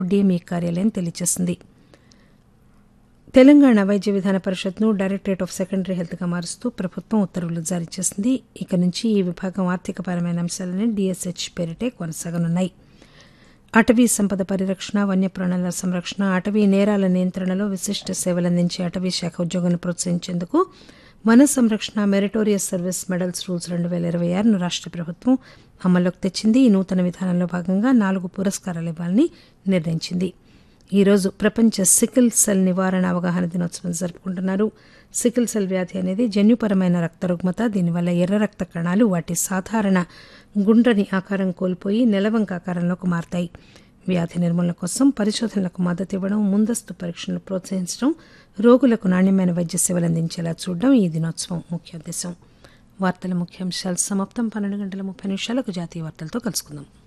DME కార్యాలయం తెలియజేసింది తెలంగాణ వైద్య విధాన పరిషత్ను డైరెక్టరేట్ ఆఫ్ సెకండరీ హెల్త్గా మారుస్తూ ప్రభుత్వం ఉత్తర్వులు జారీ చేసింది ఇక నుంచి ఈ విభాగం ఆర్థికపరమైన అంశాలని డిఎస్హెచ్ పేరిటే కొనసాగనున్నాయి అటవీ సంపద పరిరక్షణ వన్యప్రాణుల సంరక్షణ అటవీ నేరాల నియంత్రణలో విశిష్ట సేవలందించే అటవీ శాఖ ఉద్యోగులను ప్రోత్సహించేందుకు వన సంరక్షణ మెరిటోరియస్ సర్వీస్ మెడల్స్ రూల్స్ రెండు వేల ఇరవై ఆరును రాష్ట ప్రభుత్వం అమల్లోకి తెచ్చింది ఈ నూతన విధానంలో భాగంగా నాలుగు పురస్కారాలు ఇవ్వాలని నిర్ణయించింది ఈరోజు ప్రపంచ సికిల్ సెల్ నివారణ అవగాహన దినోత్సవం జరుపుకుంటున్నారు సికిల్ సెల్ వ్యాధి అనేది జన్యుపరమైన రక్త రుగ్మత దీనివల్ల ఎర్ర రక్త కణాలు వాటి సాధారణ గుండ్రని ఆకారం కోల్పోయి నెలవంక ఆకారంలోకి మారతాయి వ్యాధి నిర్మూలన కోసం పరిశోధనలకు మద్దతు ఇవ్వడం ముందస్తు పరీక్షలను ప్రోత్సహించడం రోగులకు నాణ్యమైన వైద్య సేవలు అందించేలా చూడడం ఈ దినోత్సవం ముఖ్య ఉద్దేశం వార్తల ముఖ్యాంశాలు సమాప్తం పన్నెండు గంటల ముప్పై నిమిషాలకు జాతీయ వార్తలతో కలుసుకుందాం